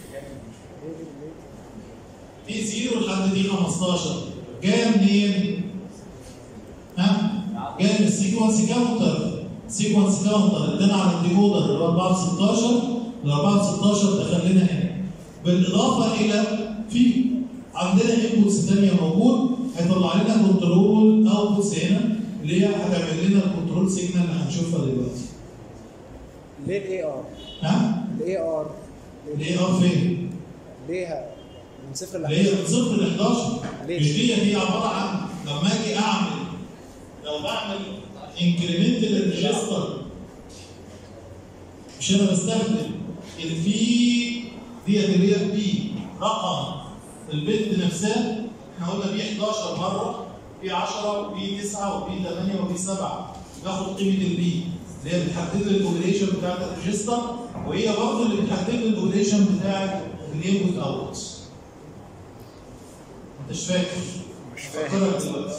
دي 0 لحد دي 15 جايه منين؟ ها؟ جايه من السيكونس كاونتر سيكونس كاونتر ادانا على الديكودر اللي هو 4 في 16 ال 4 في 16 دخل لنا هنا بالاضافه الى في عندنا انبوتس ثانيه موجود هيطلع لنا كنترول اوتبوتس هنا اللي هي هتعمل لنا الكنترول سيجنال اللي هنشوفها دلوقتي ليه الاي ار؟ ها؟ الاي ار الاي ار فين؟ ليه من صفر ل اللي هي من صفر ل 11 ليه؟ مش دي هي عباره عن لما اجي اعمل لو بعمل انكريمنت للريجستر مش انا بستخدم الفي ديت اللي هي البي رقم البت نفسها احنا قلنا بي 11 مره بي 10 وبي 9 وبي 8 وبي 7 باخد قيمه البي اللي هي بتحدد لي الاوبريشن بتاعت الريجستر وهي برضه اللي بتحدد لي الاوبريشن بتاعت الانبوت اوت انت مش فاكر مش فاكرك دلوقتي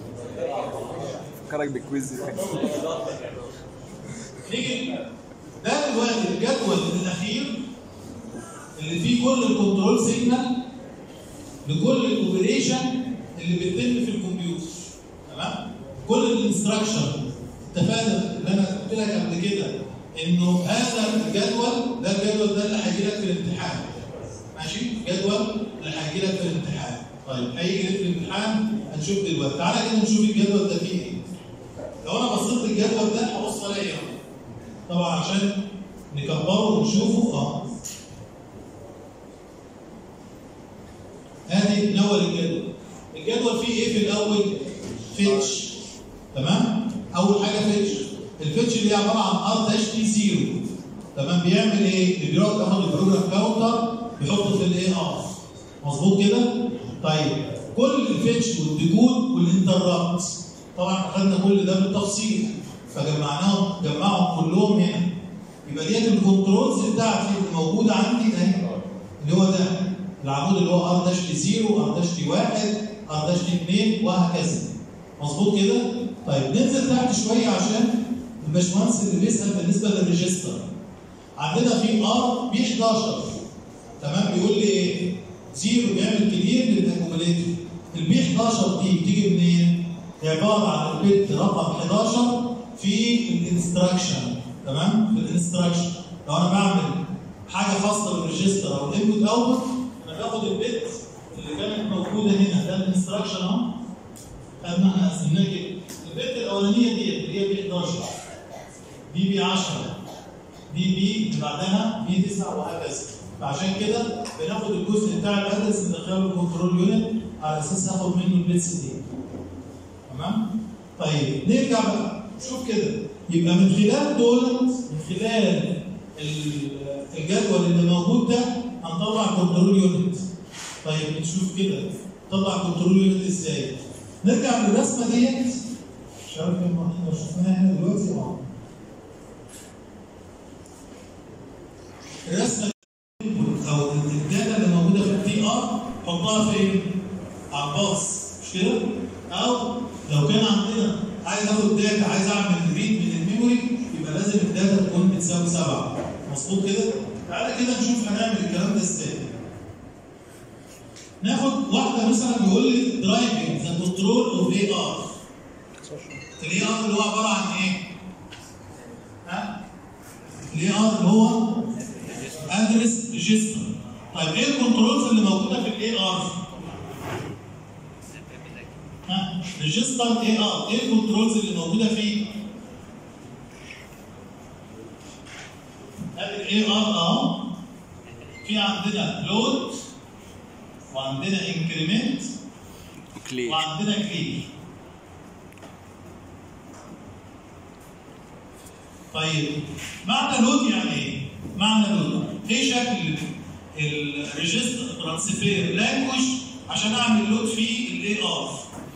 فكرك بالكويز نيجي ده دلوقتي الجدول الاخير اللي فيه كل الكنترول سيجنال لكل الاوبريشن اللي بتتم في الكمبيوتر تمام كل الانستراكشن اتفقنا اللي انا قلت لك قبل كده انه هذا الجدول ده الجدول ده اللي هيجي لك في الامتحان ماشي جدول اللي هيجي لك في الامتحان طيب هيجي لك في الامتحان هنشوف دلوقتي تعالى كده نشوف الجدول ده فيه ايه لو انا بصيت للجدول ده هبص الاقي اهو طبعا عشان نكبره ونشوفه اه ادي نول الجدول الجدول فيه ايه في الاول فيتش تمام اول حاجه فيتش الفيتش اللي هي عباره عن ار داش تي زيرو تمام بيعمل ايه اللي بيقعد ياخد البروجرام كاونتر يحطه في الاي ار مظبوط كده طيب كل الفيتش والديكود والانترابت طبعا خدنا كل ده بالتفصيل فجمعناهم جمعهم كلهم هنا يبقى ديت الكنترولز بتاعتي اللي موجوده عندي اهي اللي هو ده العمود اللي هو ار داش تي 0 ار داش تي 1 ار داش تي 2 وهكذا مظبوط كده؟ طيب ننزل تحت شويه عشان الباشمهندس اللي بيسال بالنسبه للريجستر عندنا في ار بي 11 تمام بيقول لي ايه؟ زيرو بيعمل كلير للاكوميليتور البي 11 دي بتيجي منين؟ هي عباره عن البيت رقم 11 في الانستراكشن تمام؟ في الانستراكشن لو انا بعمل حاجه خاصه بالريجستر او الانبوت اوتبوت انا باخد البيت اللي كانت موجوده هنا ده الانستراكشن اهو خدنا احنا قسمناه كده البيت الاولانيه دي اللي هي بي 11 دي بي 10 دي بي اللي بعدها بي 9 وهكذا فعشان كده بناخد الجزء بتاع الادرس ندخله الكنترول يونت على اساس ناخد منه البيتس دي تمام طيب نرجع بقى شوف كده يبقى من خلال دول من خلال ال- الجدول اللي موجود ده هنطلع كنترول يونت طيب نشوف كده نطلع كنترول يونت ازاي نرجع للرسمه ديت مش عارف لو احنا شفناها هنا دلوقتي اه الرسمه او الداتا اللي موجوده في التي ار حطها فين؟ على الباص مش كده؟ او لو كان عندنا عايز اخد داتا عايز اعمل ريد من الميموري يبقى لازم الداتا تكون بتساوي 7 مظبوط كده؟ تعالى كده نشوف هنعمل الكلام ده ازاي. ناخد واحده مثلا بيقول لي درايفنج ذا كنترول اوف اي ار. الاي ار اللي هو عباره عن ايه؟ ها؟ الاي ار اللي هو ادرس ريجستر طيب ايه الكنترولز اللي موجوده في الاي ار؟ ها ريجستر اي ار ايه الكنترولز اللي موجوده فيه؟ ادي الاي ار اهو في عندنا لود وعندنا انكريمنت كليك وعندنا كليك طيب معنى لود يعني ايه؟ معنى لود ايه شكل الريجستر ترانسفير لانجوج عشان اعمل لود في الاي ار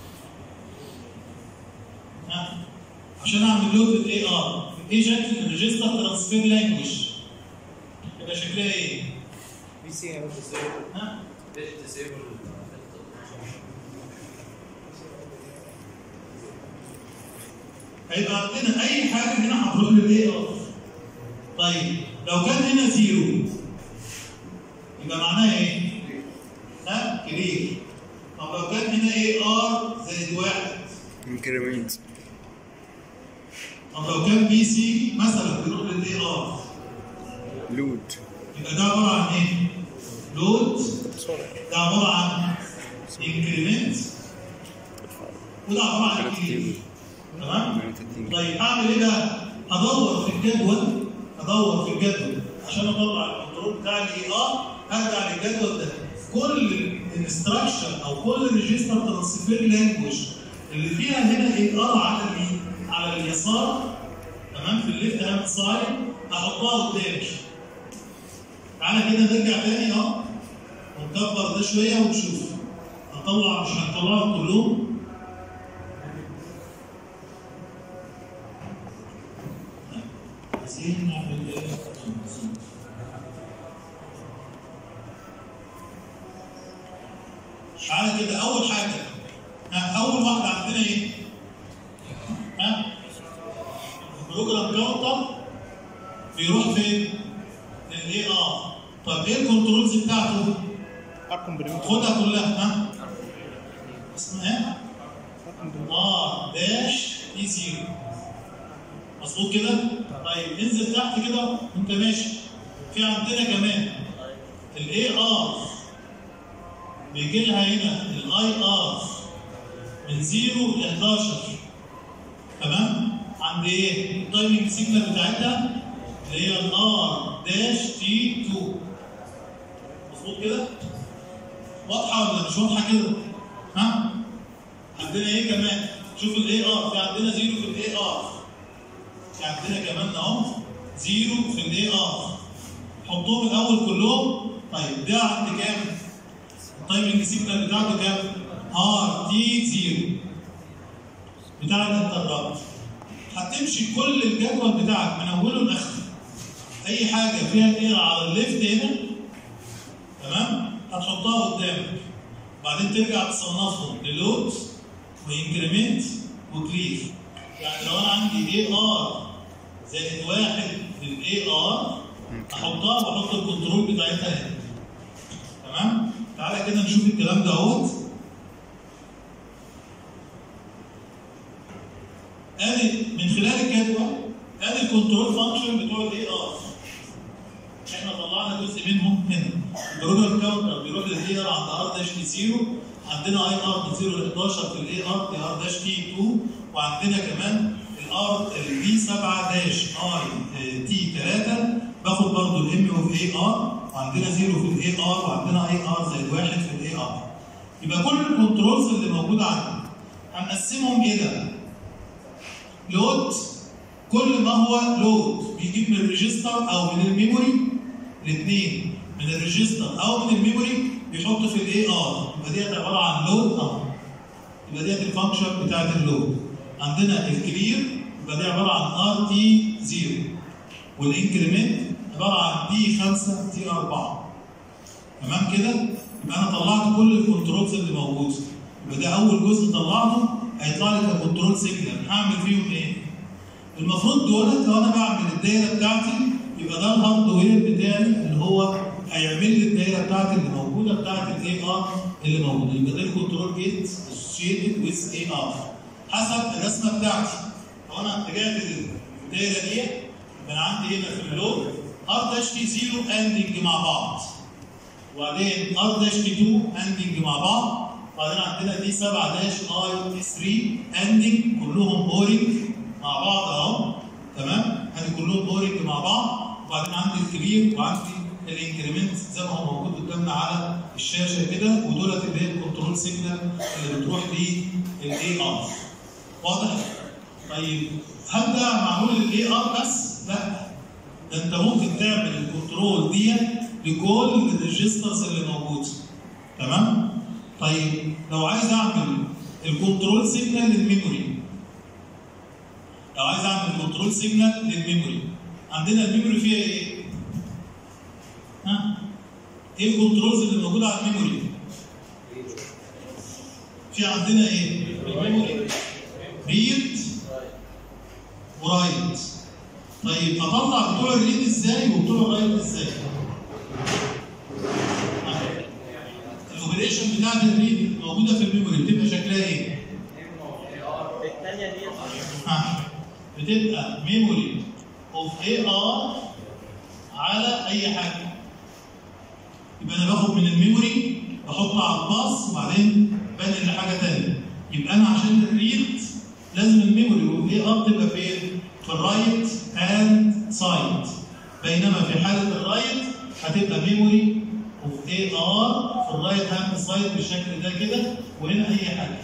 عشان اعمل لود للاي ار ايه شكل الريجستر ترانسفير لانجوج يبقى شكلها ايه؟ بي سي او ها؟ هيبقى عندنا اي حاجه هنا هتروح للاي ار طيب لو كان هنا زيرو يبقى معناها ايه؟ ها كبير طب لو كان هنا اي ار زائد واحد انكريمنت طب لو كان بي سي مثلا بيروح للاي ار لود يبقى ده عباره عن ايه؟ لود ده عباره عن انكريمنت وده عباره عن كبير تمام؟ طيب اعمل ايه بقى؟ هدور في الجدول هدور في الجدول عشان اطلع الكنترول بتاع الاي ار ارجع للجدول ده كل الانستراكشن او كل ريجستر ترانسفير لانجوج اللي فيها هنا اي ار على اليمين على اليسار تمام في الليفت هاند سايد هحطها قدامي تعالى كده نرجع تاني اهو ونكبر ده شويه ونشوف هنطلع مش هنطلعهم كلهم عايزين نعمل ايه؟ تعالى كده اول حاجه ها اول واحده عندنا ايه؟ ها؟ البروجرام كاونتر بيروح فين؟ للاي ار طب ايه الكنترولز بتاعته؟ ارقم بريموت خدها كلها ها؟ اسمها ايه؟ ار داش اي زيرو مظبوط كده؟ طيب انزل تحت كده وانت ماشي في عندنا كمان الاي ار بيجي لها هنا الاي ار من 0 ل 11 تمام؟ عند ايه؟ التايمنج سيجنال بتاعتها اللي هي الار داش تي 2 مظبوط كده؟ واضحه ولا مش واضحه كده؟ ها؟ عندنا ايه كمان؟ شوف الاي ار في عندنا زيرو في الاي ار في عندنا كمان اهو زيرو في الاي ار حطهم الاول كلهم طيب ده عند كام؟ التايمنج سيجنال بتاعته كام؟ ار تي زيرو بتاع الانترابت هتمشي كل الجدول بتاعك من اوله لاخره اي حاجه فيها الاير على الليفت هنا تمام هتحطها قدامك بعدين ترجع تصنفهم للود وانكريمنت وكليف يعني لو انا عندي اي ار زائد واحد في الاي ار احطها واحط الكنترول بتاعتها هنا تمام تعالى كده نشوف الكلام ده اهوت ادي من خلال الجدول ادي الكنترول فانكشن بتوع الاي ار احنا طلعنا جزء منهم هنا البروجرام كاونتر بيروح للاي ار عند ار داش تي 0 عندنا اي ار من 0 ل 11 في الاي ار تي ار داش تي 2 وعندنا كمان الار البي 7 داش اي تي 3 باخد برضه الام اوف اي ار وعندنا 0 في الاي ار وعندنا اي ار زائد 1 في الاي ار يبقى كل الكنترولز اللي موجوده عندي هنقسمهم الى لود كل ما هو لود بيجيب من الريجستر او من الميموري الاثنين من الريجستر او من الميموري بيحط في الاي ار يبقى ديت عباره عن لود اهو يبقى ديت الفانكشن بتاعت اللود عندنا الكلير يبقى دي عباره عن ار تي 0 والانكريمنت عباره عن تي 5 تي 4 تمام كده يبقى انا طلعت كل الكنترولز اللي موجوده يبقى ده اول جزء طلعته هيطلع لي ككنترول سيجنال هعمل فيهم ايه؟ المفروض دولت لو انا بعمل الدايره بتاعتي يبقى ده الهاردوير بتاعي اللي هو هيعمل لي الدايره بتاعتي اللي موجوده بتاعت الاي ار اللي موجوده يبقى ده الكنترول جيت اسوشيتد ويز اي ار حسب الرسمه بتاعتي لو انا رجعت للدايره دي يبقى عندي هنا في اللود ار داش تي 0 اندنج مع بعض وبعدين ار داش تي 2 اندنج مع بعض وبعدين عندنا دي 7 داش اي تي 3 اندنج كلهم بورنج مع بعض اهو تمام ادي كلهم بورنج مع بعض وبعدين عندي الكبير وعندي الانكريمنت زي ما هو موجود قدامنا على الشاشه كده ودولت اللي هي الكنترول سيجنال اللي بتروح للاي ار واضح؟ طيب هل ده معمول للاي ار بس؟ لا ده انت ممكن تعمل الكنترول ديت لكل الريجسترز اللي موجوده تمام؟ طيب لو عايز اعمل الكنترول سيجنال للميموري لو عايز اعمل كنترول سيجنال للميموري عندنا الميموري فيها ايه؟ ها؟ ايه الكنترولز اللي موجوده على الميموري؟ في عندنا ايه؟ الميموري ريد ورايت طيب اطلع بتوع الريد ازاي وبتوع الرايت ازاي؟ الاوبريشن بتاعت الريد الموجوده في الميموري بتبقى شكلها ايه؟ الثانيه دي ها بتبقى ميموري اوف اي ار على اي حاجه يبقى انا باخد من الميموري بحطه على الباص وبعدين بنقل لحاجه ثانيه يبقى انا عشان الريد لازم الميموري اوف اي ار تبقى فين؟ في الرايت هاند سايد بينما في حاله الرايت هتبقى ميموري اوف اي ار في الرايت هاند سايد بالشكل ده كده وهنا اي حاجه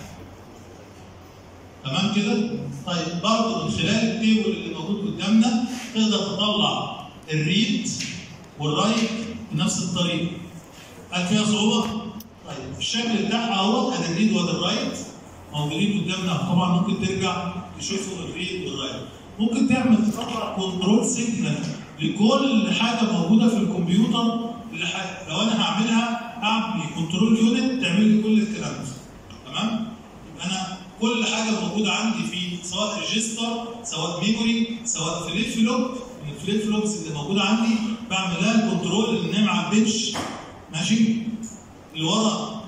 تمام كده؟ طيب برضه من خلال التيبل اللي موجود قدامنا تقدر تطلع الريد والرايت بنفس الطريقه. هل فيها صعوبه؟ طيب الشكل بتاعها اهو ادي الريد وادي الرايت موجودين قدامنا طبعا ممكن ترجع تشوفوا الريد والرايت. ممكن تعمل تطلع كنترول سيجنال لكل حاجه موجوده في الكمبيوتر لح- لو انا هعملها اعمل كنترول يونت تعمل لي كل الكلام ده. تمام؟ يبقى انا كل حاجه موجوده عندي في سواء ريجستر سواء ميموري سواء فليب فلوب من الفليب فلوبس اللي موجوده عندي بعمل لها الكنترول اللي نايم على البنش ماشي اللي ورا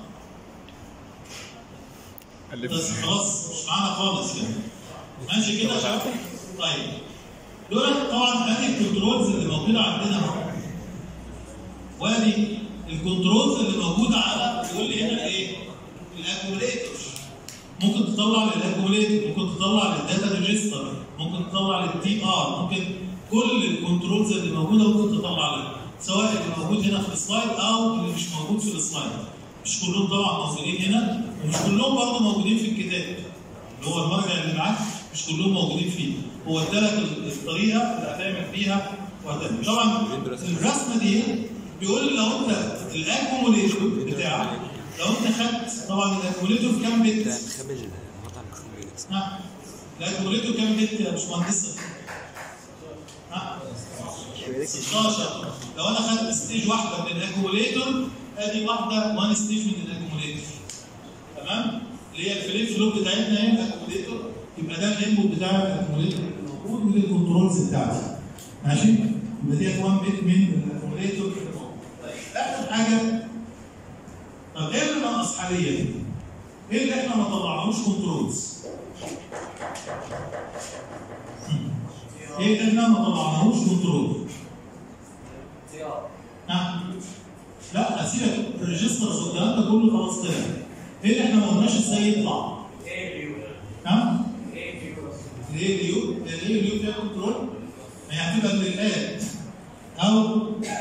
بس خلاص مش معانا خالص يعني ماشي كده يا شباب طيب دول طبعا ادي الكنترولز اللي موجوده عندنا اهو وادي الكنترولز اللي موجوده على يقول لي هنا ايه؟ الاكيوميليتور ممكن تطلع للاكيوميليتور ممكن تطلع للداتا ريجستر ممكن تطلع للتي ار ممكن كل الكنترولز اللي موجوده ممكن تطلع لها سواء اللي موجود هنا في السلايد او اللي مش موجود في السلايد مش كلهم طبعا موجودين هنا ومش كلهم برضه موجودين في الكتاب اللي هو المرجع اللي معاك مش كلهم موجودين فيه هو ادالك الطريقه اللي هتعمل بيها وهتعمل طبعا الرسمه دي بيقول لي لو انت الاكوموليتور بتاعك لو انت خدت طبعا الاكوموليتور في كام بت؟ مخبل مطعم مخبل ها الاكوموليتور كام بت يا باشمهندس؟ ها 16 لو انا خدت ستيج واحده من الاكوموليتور ادي واحده وان ستيج من الاكوموديتور تمام اللي هي الفليب فلوب بتاعتنا هي الاكوموديتور يبقى ده الانبوت بتاع الاكوموديتور الموجود ودي الكنترولز بتاعتي ماشي يبقى دي 1 بت من الاكوموديتور طيب اخر حاجه طب ايه اللي ناقص حاليا؟ ايه اللي احنا ما طلعناهوش كنترولز؟ ايه اللي احنا ما طلعناهوش كنترول؟ نعم لا سيبك الريجسترز والكلام ده كله خلاص طلع ايه اللي احنا ما قلناش ازاي يطلع؟ نعم؟ الايه اليو الايه اليو فيها كنترول؟ هي هتبقى من الاد او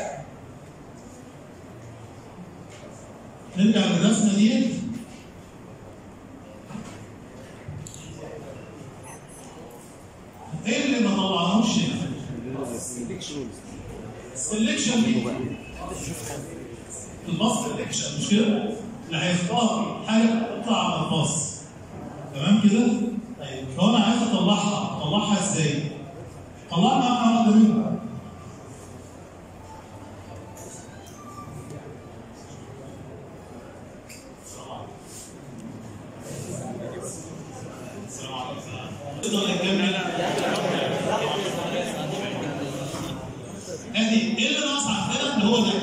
نرجع للرسمه ديت ايه اللي ما طلعناهوش هنا؟ السلكشن دي الباص سلكشن مش كده؟ اللي هيختار حاجه تطلع على الباص تمام كده؟ طيب لو انا عايز اطلعها اطلعها ازاي؟ طلعنا معاها واحده منهم تقدر تكمل ادي ايه اللي ناقص عندنا اللي هو ده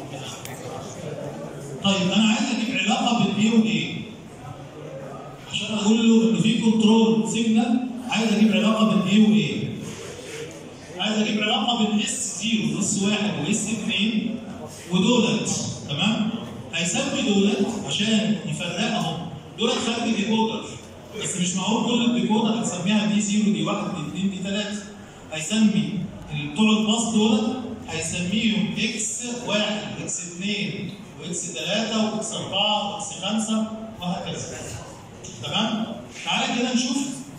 طيب انا عايز اجيب علاقه بين ايه وايه عشان اقول له ان في كنترول سيجنال عايز اجيب علاقه بين ايه وايه عايز اجيب علاقه بين اس 0 واس 1 واس 2 ودولت تمام هيسمي دولت عشان يفرقهم دولت خارج ديكودر بس مش معقول كل الديكودر هتسميها دي 0 دي 1 دي 2 دي 3 هيسمي بتوع الباص دول هيسميهم اكس 1 واكس 2 واكس 3 واكس 4 واكس 5 وهكذا تمام تعالى كده نشوف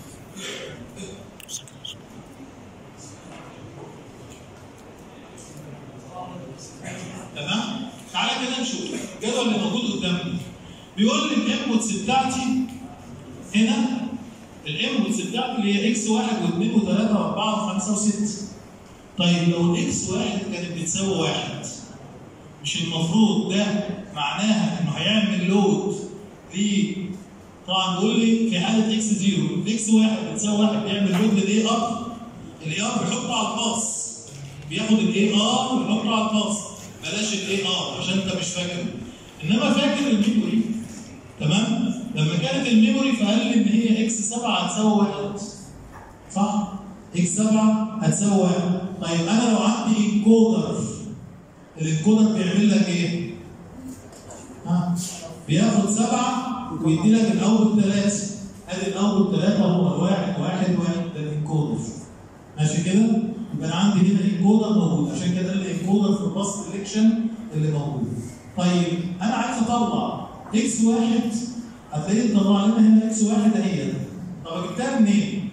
تمام تعالى كده نشوف الجدول اللي موجود قدامنا بيقول لي الانبوتس بتاعتي هنا الانبوتس بتاعتي اللي هي اكس 1 و2 و3 و4 و5 و6 طيب لو الاكس واحد كانت بتساوي واحد مش المفروض ده معناها انه هيعمل لود ل طبعا بيقول لي في حاله اكس زيرو الاكس واحد بتساوي واحد بيعمل لود للاي ار الاي ار بيحطه على الباص بياخد الاي ار ويحطه على الباص بلاش الاي ار عشان انت مش فاكر انما فاكر الميموري تمام لما كانت الميموري فقال لي ان هي اكس 7 هتساوي واحد صح؟ اكس 7 هتساوي واحد طيب انا لو عندي انكودر الانكودر بيعمل لك ايه؟ ها؟ بياخد سبعه ويدي لك الاول ثلاثه ادي الاول ثلاثه هو واحد واحد واحد ده الانكودر ماشي كده؟ يبقى انا عندي هنا انكودر موجود عشان كده الانكودر في الباص سelection اللي موجود طيب انا عايز اطلع اكس واحد هتلاقيه طلع لنا هنا اكس واحد اهي طب جبتها منين؟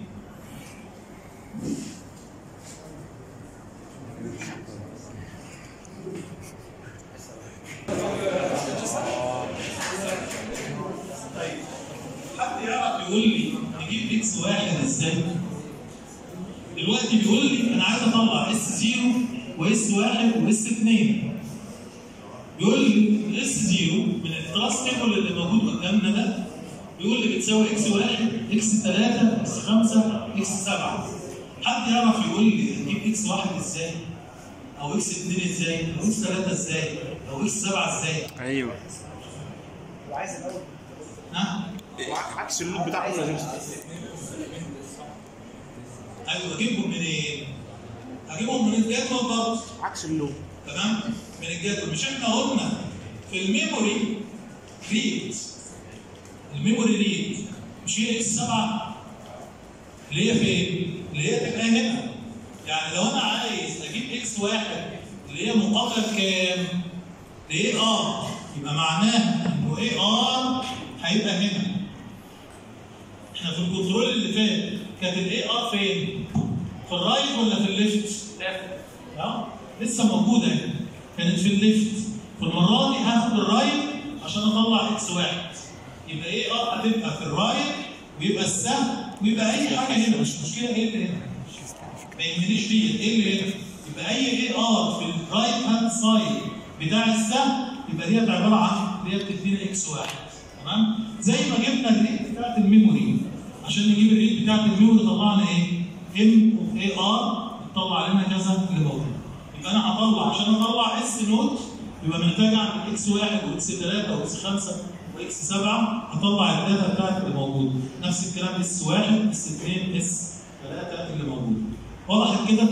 طيب حد يعرف يقول لي نجيب اكس واحد ازاي؟ دلوقتي بيقول لي انا عايز اطلع اس 0 واس 1 واس 2 بيقول لي الاس 0 من الكلاس تيبل اللي موجود قدامنا ده بيقول لي بتساوي اكس 1 اكس 3 اكس 5 اكس 7 حد يعرف يقول لي نجيب اكس 1 ازاي؟ او اكس 2 ازاي؟ او اكس 3 ازاي؟ او اكس 7 ازاي؟ ايوه ها؟ عكس اللود بتاعهم لازم ايوه اجيبهم منين؟ هجيبهم من الجدول برضه عكس اللود تمام؟ من الجدول مش احنا قلنا في الميموري ريد الميموري ريد مش هي اكس 7 اللي هي فين؟ اللي هي تبقى هنا يعني لو انا عايز اجيب اكس واحد اللي هي مقابله كام؟ لاي ار يبقى معناها انه اي ار هيبقى هنا احنا في الكنترول اللي فات كانت الاي ار فين؟ في الرايت ولا في الليفت؟ اه لسه موجوده هنا كانت في الليفت في المره دي هاخد الرايت عشان اطلع اكس واحد يبقى اي ار هتبقى في الرايت ويبقى السهم ويبقى اي حاجه هنا مش مشكله ايه اللي هنا ما يهمنيش دي ايه اللي هنا يبقى اي اي ار في الرايت هاند سايد بتاع السهم يبقى ديت عباره عن ديت بتدينا اكس واحد تمام زي ما جبنا الريت بتاعت الميموري عشان نجيب الريت بتاعت الميموري طلعنا ايه؟ ام اوف اي ار طلع لنا كذا اللي موجود يبقى انا هطلع عشان اطلع اس نوت يبقى محتاج اعمل اكس واحد واكس ثلاثه واكس خمسه واكس سبعه هطلع الداتا بتاعت اللي موجود نفس الكلام اس واحد اس اثنين اس ثلاثه اللي موجود وضحت كده؟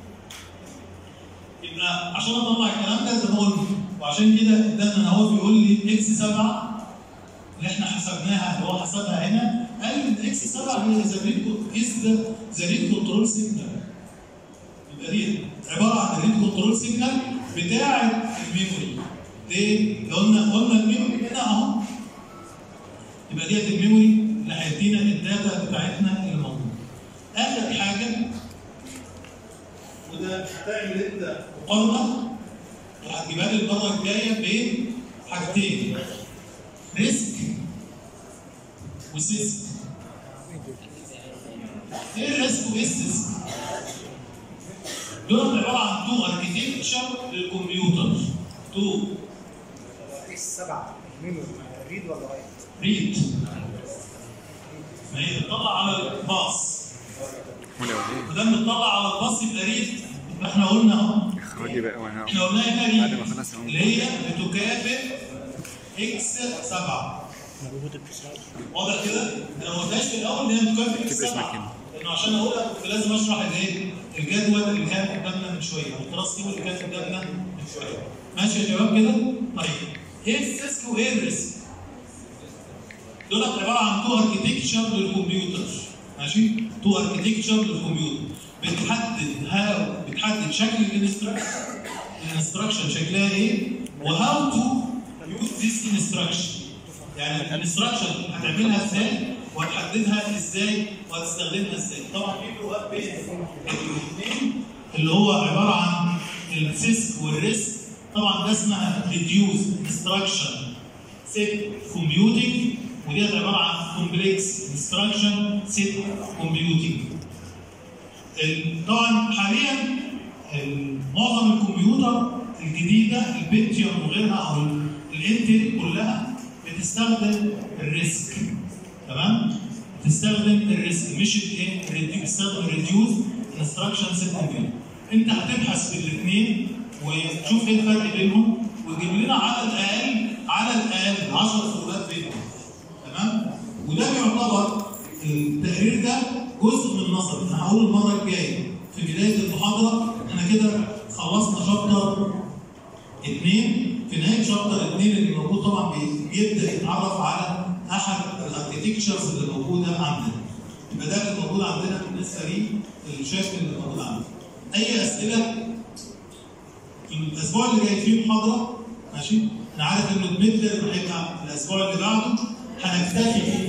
يبقى عشان اطلع الكلام ده زي ما قلنا وعشان كده ادانا هو بيقول لي اكس 7 اللي احنا حسبناها اللي هو حسبها هنا قال لي ان اكس 7 هي ذا ريت از ذا ريت كنترول سيجنال يبقى دي عباره عن الريت كنترول سيجنال بتاعه الميموري ليه؟ لو قلنا قلنا الميموري هنا اهو يبقى ديت الميموري اللي هيدينا الداتا بتاعتنا اللي موجوده اخر حاجه وده هتعمل انت مقارنه وهتجيبها لي المره الجايه بين حاجتين ريسك وسيسك ايه الريسك وايه السيسك؟ دول عباره عن تو اركتكتشر للكمبيوتر تو اكس 7 ميموري ريد ولا رايت؟ ريد ما هي بتطلع على الباص ولما بتطلع على الباص يبقى ريد يبقى احنا قلنا اهو اخراجي بقى وانا احنا قلنا هنا بعد ريد ما خلص اهو. اللي هي بتكافئ اكس 7 واضح كده؟ انا ما قلتهاش في الاول ان هي بتكافئ اكس اكتب اسمك 7 هنا. لانه عشان اقولها كنت لازم اشرح الايه؟ الجدول اللي كان قدامنا من شويه او الكلاس تيبل اللي كان قدامنا من شويه ماشي يا شباب كده؟ طيب ايه السيسك وايه الريسك؟ دول عباره عن تو اركتكتشر للكمبيوتر ماشي؟ تو اركتكتشر للكمبيوتر بتحدد هاو بتحدد شكل الانستراكشن الانستراكشن شكلها ايه؟ وهاو تو يوز ذيس انستراكشن يعني الانستراكشن هتعملها ازاي وهتحددها ازاي وهتستخدمها ازاي طبعا في فروقات بين الاثنين اللي هو عباره عن السيسك والريسك طبعا ده اسمها ريديوز انستراكشن سيت كومبيوتنج وديت عباره عن كومبلكس انستراكشن سيت كومبيوتنج طبعا حاليا ال- معظم الكمبيوتر الجديده البنتيوم وغيرها او ال- الانتل كلها بتستخدم الريسك تمام؟ بتستخدم الريسك مش الايه؟ الريديو- بتستخدم الريديوز انستراكشن سيت كومبيوتر انت هتبحث في الاثنين وتشوف ايه الفرق بينهم وتجيب لنا على الاقل على الاقل 10 فروقات بينهم تمام؟ وده بيعتبر التقرير ده جزء من النظر انا هقول المره الجايه في بدايه المحاضره احنا كده خلصنا شابتر اثنين في نهايه شابتر اثنين اللي موجود طبعا بي- بيبدا يتعرف على احد الاركتكتشرز اللي موجوده عندنا. يبقى ده اللي موجود عندنا بالنسبه لي الشكل اللي موجود عندنا. اي اسئله في الاسبوع اللي جاي فيه محاضره ماشي؟ انا عارف انه الميد هيبقى الاسبوع اللي بعده هنكتفي